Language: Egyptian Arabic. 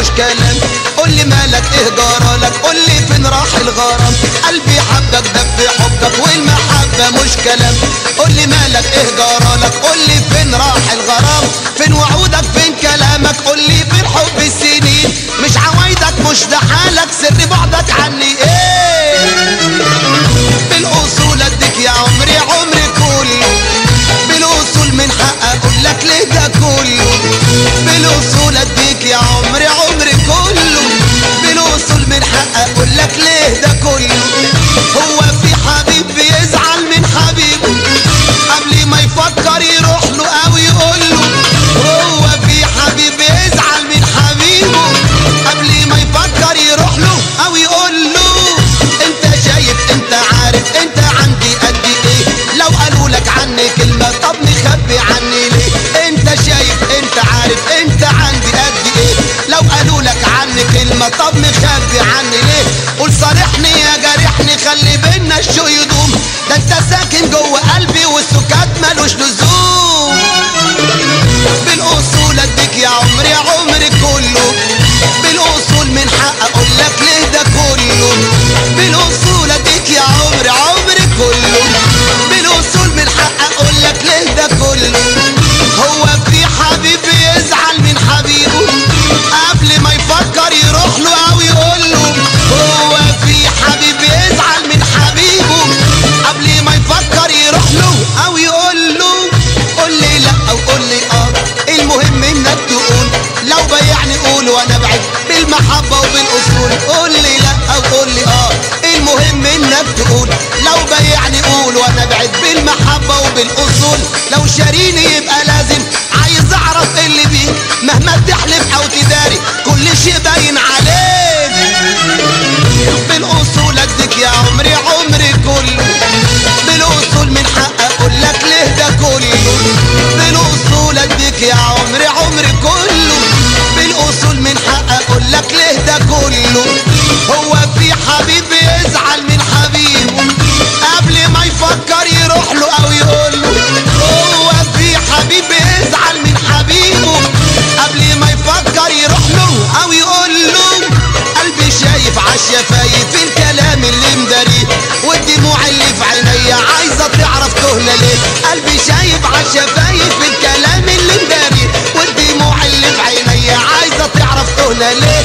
مش كلام قول لي مالك ايه جرالك قول لي فين راح الغرام قلبي حبك دب في حبك والمحبة مش كلام قول لي مالك ايه جرالك قول لي فين راح الغرام فين وعودك فين كلامك قول لي فين حب السنين مش عوايدك مش ده حالك سر بعدك عني ايه بالاصول اديك يا عمري عمري كله بالاصول من حق اقول لك ليه ده كله بالاصول اديك يا عمري عمري كله بالاصول من حق اقول لك ليه ده كله هو في حبيب بيزعل من حبيبه قبل ما يفكر يروح له او يقول له هو في حبيب بيزعل من حبيبه قبل ما يفكر يروح له او يقول له انت شايف انت عارف انت عندي قد ايه لو قالوا لك عني كلمة طب مخبي عني ليه انت شايف انت عارف انت عندي قد ايه لو قالوا لك عني كلمة طب مخبي عني ليه قول صارحني يا جارحني خلي بينا الشوق يدوم ده انت ساكن جوه قلبي والسكات ملوش لزوم بالاصول اديك يا عمري يا عمري كله بالاصول من حق اقول لك ليه ده كله بالاصول اديك يا عمري عمري كله بالاصول من حق اقول لك ليه ده كله هو في حبيب يزعل من حبيبه قبل ما يفكر يروح له او يقول له هو في حبيب يزعل من حبيبه قبل ما يفكر يروح له او يقول له قول لي لا او قول لي اه المهم انك تقول لو بيعني قول وانا بعد بالمحبة وبالاصول قول لي لا او قول لي اه المهم انك تقول لو بيعني قول وانا بعد بالمحبة وبالاصول لو شاريني يبقى لازم عايز اعرف إيه اللي بيه مهما تحلف او تداري كل شيء باين عليك بالاصول اديك يا عمري عمري كله بالاصول من حق اقول لك ليه ده كله بالاصول اديك يا عمري عمري كله بالاصول من حق اقول لك ليه ده كله هو في حبيب يزعل من حبيبه قبل ما يفكر يروح له او يقول له هو في حبيب يزعل من حبيبه قبل ما يفكر يروح له او يقول له قلبي شايف عالشفايف الكلام اللي مداريه والدموع اللي في عينيا عايزه تعرف تهنا ليه قلبي شايف عالشفايف الكلام اللي مداريه والدموع اللي في عينيا عايزه تعرف تهنا ليه